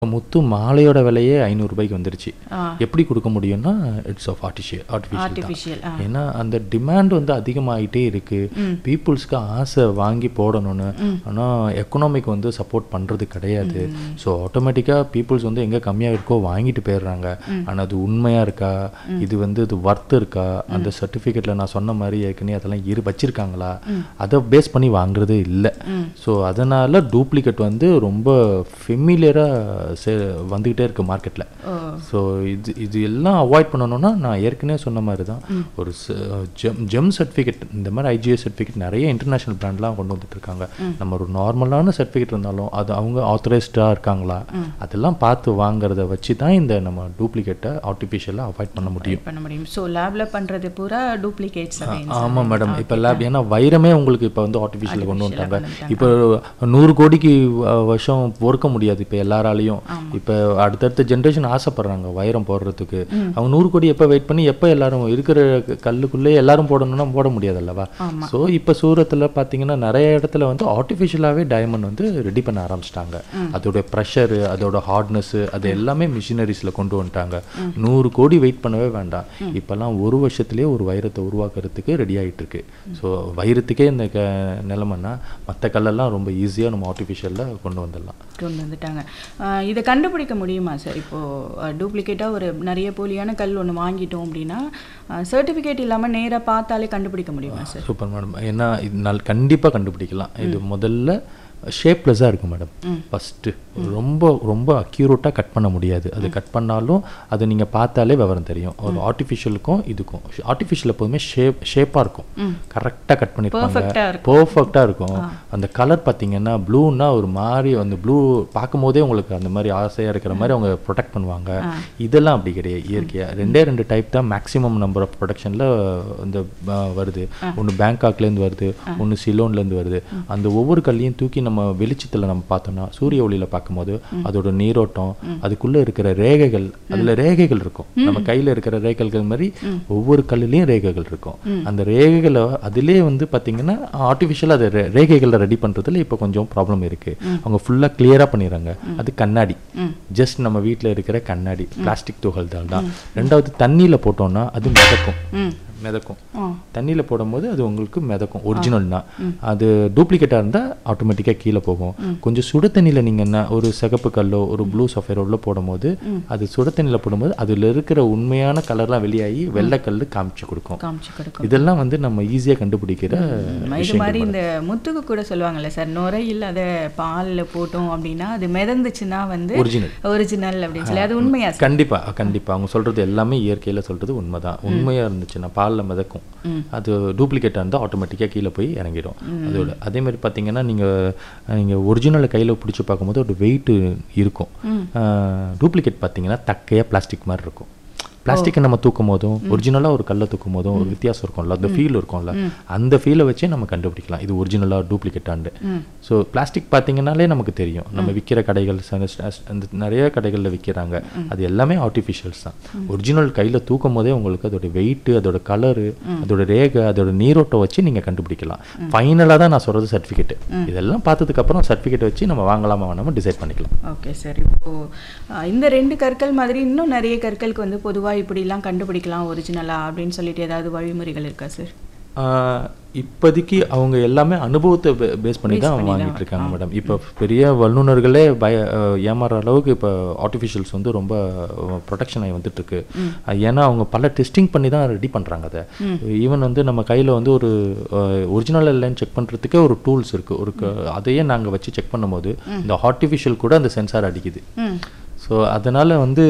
முத்து மாலையோட விலையே ஐநூறுரூபாய்க்கு வந்துருச்சு ஆ. எப்படி கொடுக்க முடியும்னா it's of artificial artificial artificial ஆ ஏன்னா அந்த டிமாண்ட் வந்து அதிகமாகிட்டே இருக்கு பீப்புள்ஸ்க்கு ஆசை வாங்கி போடணும்னு ஆனால் எக்கனாமிக் வந்து சப்போர்ட் பண்ணுறது கிடையாது ஸோ ஆட்டோமேட்டிக்காக பீப்புள்ஸ் வந்து எங்கே கம்மியாக இருக்கோ வாங்கிட்டு போயிடுறாங்க ஆனால் அது உண்மையாக இருக்கா இது வந்து இது ஒர்த் இருக்கா அந்த சர்டிஃபிகேட்டில் நான் சொன்ன மாதிரி ஏற்கனவே அதெல்லாம் இரு வச்சிருக்காங்களா அதை பேஸ் பண்ணி வாங்குறதே இல்லை ஸோ அதனால் டூப்ளிகேட் வந்து ரொம்ப ஃபெமிலியராக வந்துக்கிட்டே இருக்கு மார்க்கெட்டில் ஓ ஸோ இது இது எல்லாம் அவாய்ட் பண்ணணும்னா நான் ஏற்கனவே சொன்ன மாதிரி தான் ஒரு ஜெம் ஜெம் சர்டிஃபிகேட் இந்த மாதிரி ஐஜிஎஸ் சர்டிஃபிகேட் நிறைய இன்டர்நேஷ்னல் பிராண்ட்லாம் கொண்டு வந்துட்டு இருக்காங்க நம்ம ஒரு நார்மலான சர்டிஃபிகேட் இருந்தாலும் அது அவங்க ஆத்தரைஸ்டாக இருக்காங்களா அதெல்லாம் பார்த்து வாங்குறத வச்சு தான் இந்த நம்ம டூப்ளிகேட்டை ஆர்டிஃபிஷியலாக அவாய்ட் பண்ண முடியும் பண்ண முடியும் ஸோ லேப்ல பண்றது பூரா டூப்ளிகேட்ஸ் ஆமாம் மேடம் இப்போ லேப் ஏன்னா வைரமே உங்களுக்கு இப்போ வந்து ஆர்டிஃபிஷியல் கொண்டு வந்துட்டாங்க இப்போ நூறு கோடிக்கு அஹ், வருஷம் பொறுக்க முடியாது இப்போ எல்லாராலையும் இப்போ அடுத்தடுத்த ஜென்ரேஷன் ஆசைப்படுறாங்க வைரம் போடுறதுக்கு அவங்க நூறு கோடி எப்போ வெயிட் பண்ணி எப்போ எல்லாரும் இருக்கிற க- கல்லுக்குள்ளே எல்லாரும் போடணும்னா போட முடியாது அல்லவா ஸோ இப்போ சூரத்தில் பார்த்தீங்கன்னா நிறைய இடத்துல வந்து ஆர்டிஃபிஷியலாகவே டைமண்ட் வந்து ரெடி பண்ண ஆரம்பிச்சிட்டாங்க அதோட ப்ரெஷரு அதோட ஹார்ட்னஸ்ஸு அது எல்லாமே மிஷினரிஸில் கொண்டு வந்துட்டாங்க நூறு கோடி வெயிட் பண்ணவே வேண்டாம் இப்போல்லாம் ஒரு வருஷத்துலேயே ஒரு வைரத்தை உருவாக்குறதுக்கு ரெடி ஆயிட்டு இருக்கு ஸோ வைரத்துக்கே இந்த க நிலமைன்னா மற்ற கல்லெல்லாம் ரொம்ப ஈஸியாக நம்ம ஆர்டிஃபிஷியலில் கொண்டு வந்துடலாம் கொண்டு வந்துட்டாங்க ஆஹ் இதை கண்டுபிடிக்க முடியுமா சார் இப்போ டூப்ளிகேட்டாக ஒரு நிறைய போலியான கல் ஒன்று வாங்கிட்டோம் அப்படின்னா சர்டிஃபிகேட் இல்லாமல் நேராக பார்த்தாலே கண்டுபிடிக்க முடியுமா சார் சூப்பர் மேடம் ஏன்னா இது நாள் கண்டிப்பாக கண்டுபிடிக்கலாம் இது முதல்ல ஷேப்லெஸ்ஸாக இருக்கும் மேடம் ஃபஸ்ட்டு ரொம்ப ரொம்ப அக்யூரேட்டாக கட் பண்ண முடியாது அது கட் பண்ணாலும் அது நீங்கள் பார்த்தாலே விவரம் தெரியும் ஒரு ஆர்டிஃபிஷியலுக்கும் இதுக்கும் ஆர்டிஃபிஷியல் எப்போதுமே ஷேப் ஷேப்பாக இருக்கும் கரெக்டாக கட் பண்ணியிருப்பாங்க Perfect-ஆ இருக்கும். பர்ஃபெக்டாக இருக்கும் அந்த கலர் பார்த்தீங்கன்னா ப்ளூன்னா ஒரு மாதிரி அந்த ப்ளூ பார்க்கும்போதே உங்களுக்கு அந்த மாதிரி ஆசையாக இருக்கிற மாதிரி அவங்க ப்ரொடெக்ட் பண்ணுவாங்க இதெல்லாம் அப்படி கிடையாது இயற்கையாக ரெண்டே ரெண்டு டைப் தான் மேக்ஸிமம் நம்பர் ஆஃப் ப்ரொடக்ஷனில் இந்த ஆ, வருது ஒன்று பேங்காக்லேருந்து வருது ஒன்று சிலோன்லேருந்து வருது அந்த ஒவ்வொரு கல்லையும் தூக்கி நம்ம வெளிச்சத்தில் நம்ம பார்த்தோம்னா சூரிய ஒளியில் பார்க்கும்போது அதோட நீரோட்டம் அதுக்குள்ளே இருக்கிற ரேகைகள் அதில் ரேகைகள் இருக்கும் நம்ம கையில் இருக்கிற ரேகைகள் மாதிரி ஒவ்வொரு கல்லுலேயும் ரேகைகள் இருக்கும் அந்த ரேகைகளை அதிலே வந்து பார்த்தீங்கன்னா ஆர்டிஃபிஷியலாக அதை ரே- ரேகைகளை ரெடி பண்ணுறதுல இப்போ கொஞ்சம் ப்ராப்ளம் இருக்குது அவங்க ஃபுல்லாக கிளியராக பண்ணிடுறாங்க அது கண்ணாடி ஜஸ்ட் நம்ம வீட்டில் இருக்கிற கண்ணாடி பிளாஸ்டிக் துகள்கள் தான் ரெண்டாவது தண்ணியில் போட்டோம்னா அது மிதக்கும் மிதக்கும் தண்ணியில் போடும்போது அது உங்களுக்கு மிதக்கும் ஒரிஜினல் தான் அது டூப்ளிகேட்டாக இருந்தால் ஆட்டோமேட்டிக்காக கீழே போகும் கொஞ்சம் சுட தண்ணியில் நீங்கள் என்ன ஒரு சிகப்பு கல்லோ ஒரு ப்ளூ சஃபேரோட போடும்போது அது சுட தண்ணியில் போடும்போது அதில் இருக்கிற உண்மையான கலர்லாம் வெளியாகி வெள்ளைக்கல் காமிச்சு கொடுக்கும் காமிச்சு கொடுக்கும் இதெல்லாம் வந்து நம்ம ஈஸியாக கண்டுபிடிக்கிற இது மாதிரி இந்த முத்துக்கு கூட சொல்லுவாங்கல்ல சார் நுரை இல்லாத பாலில் போட்டோம் அப்படின்னா அது மிதந்துச்சுன்னா வந்து ஒரிஜினல் ஒரிஜினல் அப்படின்னு சொல்லி அது உண்மையா சார் கண்டிப்பா கண்டிப்பா அவங்க சொல்றது எல்லாமே இயற்கையில சொல்றது உண்மைதான் உண்மையா இருந்துச்சுன்னா பால்ல மிதக்கும் அது டூப்ளிகேட்டாக இருந்தால் ஆட்டோமேட்டிக்காக கீழே போய் இறங்கிடும் அதோட அதே மாதிரி பார்த்தீங்கன்னா நீங்க நீங்க ஒரிஜினலை கையில பிடிச்சி பார்க்கும்போது ஒரு வெயிட் இருக்கும் டூப்ளிகேட் பார்த்தீங்கன்னா தக்கையா பிளாஸ்டிக் மாதிரி இருக்கும் பிளாஸ்டிக்கை நம்ம தூக்கும் போதும் ஒரிஜினலாக ஒரு கல்லை தூக்கும் போதும் ஒரு வித்தியாசம் இருக்கும்ல அந்த ஃபீல் இருக்கும்ல அந்த ஃபீலை வச்சே நம்ம கண்டுபிடிக்கலாம் இது ஒரிஜினலாக டூப்ளிகேட்டாண்டு ஸோ பிளாஸ்டிக் பார்த்தீங்கன்னாலே நமக்கு தெரியும் நம்ம விற்கிற கடைகள் ச- ச- அந்த நிறைய கடைகளில் விற்கிறாங்க அது எல்லாமே ஆர்டிஃபிஷியல்ஸ் தான் ஒரிஜினல் கையில் தூக்கும் போதே உங்களுக்கு அதோட வெயிட்டு அதோட கலரு அதோட ரேகை அதோட நீரோட்டம் வச்சு நீங்கள் கண்டுபிடிக்கலாம் ஃபைனலாக தான் நான் சொல்கிறது சர்டிஃபிகேட் இதெல்லாம் பார்த்ததுக்கப்புறம் சர்டிஃபிகேட் வச்சு நம்ம வாங்கலாமா வேணாமா டிசைட் பண்ணிக்கலாம் ஓகே சார் இப்போ அஹ், இந்த ரெண்டு கற்கள் மாதிரி இன்னும் நிறைய கற்களுக்கு வந்து பொதுவா இப்படிலாம் கண்டுபிடிக்கலாம் ஒரிஜினலா அப்படின்னு சொல்லிட்டு ஏதாவது வழிமுறைகள் இருக்கா சார் ஆஹ் இப்போதைக்கு அவங்க எல்லாமே அனுபவத்தை பேஸ் பண்ணி தான் வாங்கிட்டு இருக்காங்க மேடம் இப்போ பெரிய வல்லுநர்களே பய ஆஹ் ஏமாற அளவுக்கு இப்போ ஆர்டிஃபிஷியல்ஸ் வந்து ரொம்ப ப்ரொடெக்ஷன் ஆகி வந்துட்டு இருக்கு அது ஏன்னா அவங்க பல டெஸ்டிங் பண்ணி தான் ரெடி பண்ணுறாங்க அதை ஈவன் வந்து நம்ம கையில் வந்து ஒரு ஒரிஜினல் இல்லைன்னு செக் பண்ணுறதுக்கே ஒரு டூல்ஸ் இருக்குது ஒரு க- அதையே நாங்கள் வச்சு செக் பண்ணும்போது இந்த ஆர்டிஃபிஷியல் கூட அந்த சென்சார் அடிக்குது ஸோ அதனால் வந்து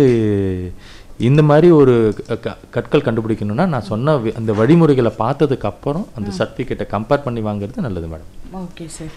இந்த மாதிரி ஒரு க- க- கற்கள் கண்டுபிடிக்கணும்னா நான் சொன்ன வி- அந்த வழிமுறைகளை பார்த்ததுக்கு அப்புறம் அந்த சர்டிஃபிகேட்டை கம்பேர் பண்ணி வாங்குறது நல்லது மேடம் ஓகே சார்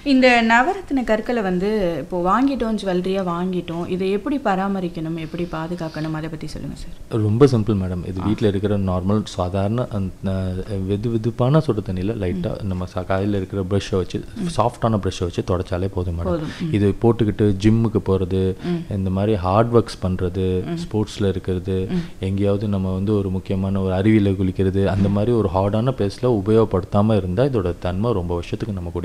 இந்த நவரத்தின கற்களை வந்து இப்போ வாங்கிட்டோம் ஜுவல்லரியா வாங்கிட்டோம் இதை எப்படி பராமரிக்கணும் எப்படி பாதுகாக்கணும் அதை பத்தி சொல்லுங்க சார் ரொம்ப சிம்பிள் மேடம் இது வீட்டில் இருக்கிற நார்மல் சாதாரண அந்த வெது வெதுப்பான சுடு தண்ணியில் லைட்டாக நம்ம ச காலையில் இருக்கிற ப்ரஷ்ஷை வச்சு சாஃப்டான ப்ரஷ்ஷை வச்சு தொடச்சாலே போதும் மேடம் இது போட்டுக்கிட்டு ஜிம்முக்கு போகிறது இந்த மாதிரி ஹார்ட் ஒர்க்ஸ் பண்ணுறது ஸ்போர்ட்ஸில் இருக்கிறது எங்கேயாவது நம்ம வந்து ஒரு முக்கியமான ஒரு அருவியில் குளிக்கிறது அந்த மாதிரி ஒரு ஹார்டான பிளேஸில் உபயோகப்படுத்தாமல் இருந்தால் இதோட தன்மை ரொம்ப வருஷத்துக்கு நம்ம கூட